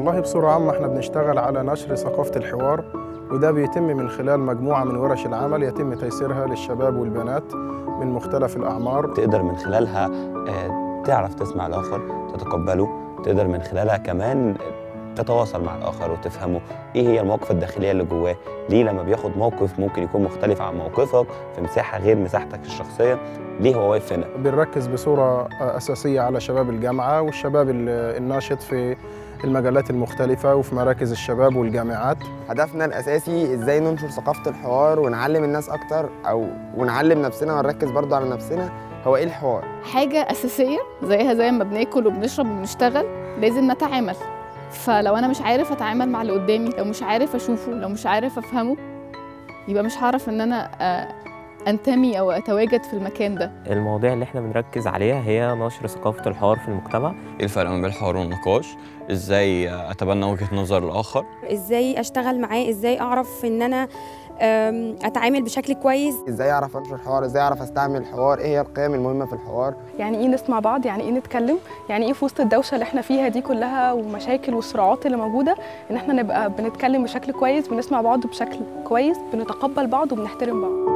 والله بصورة عامة احنا بنشتغل على نشر ثقافة الحوار وده بيتم من خلال مجموعة من ورش العمل يتم تيسيرها للشباب والبنات من مختلف الأعمار تقدر من خلالها آه، تعرف تسمع الآخر تتقبله تقدر من خلالها كمان تتواصل مع الآخر وتفهمه إيه هي المواقف الداخلية اللي جواه ليه لما بياخد موقف ممكن يكون مختلف عن موقفك في مساحة غير مساحتك الشخصية ليه هو واقف هنا بنركز بصورة أساسية على شباب الجامعة والشباب ال- الناشط في المجالات المختلفة وفي مراكز الشباب والجامعات هدفنا الاساسي ازاي ننشر ثقافه الحوار ونعلم الناس اكتر او ونعلم نفسنا ونركز برضو على نفسنا هو ايه الحوار حاجة أساسية زيها زي ما بناكل وبنشرب وبنشتغل لازم نتعامل فلو أنا مش عارف أتعامل مع اللي قدامي لو مش عارف أشوفه لو مش عارف أفهمه يبقى مش هعرف إن أنا آه، أنتمي أو أتواجد في المكان ده المواضيع اللي احنا بنركز عليها هي نشر ثقافة الحوار في المجتمع ايه الفرق ما بين الحوار والنقاش ازاي اتبنى وجهة نظر الاخر ازاي اشتغل معاه ازاي اعرف ان انا أم، اتعامل بشكل كويس ازاي اعرف انشر حوار ازاي اعرف استعمل الحوار ايه هي القيم المهمه في الحوار يعني ايه نسمع بعض يعني ايه نتكلم يعني ايه في وسط الدوشه اللي احنا فيها دي كلها ومشاكل والصراعات اللي موجوده ان احنا نبقى بنتكلم بشكل كويس بنسمع بعض بشكل كويس بنتقبل بعض وبنحترم بعض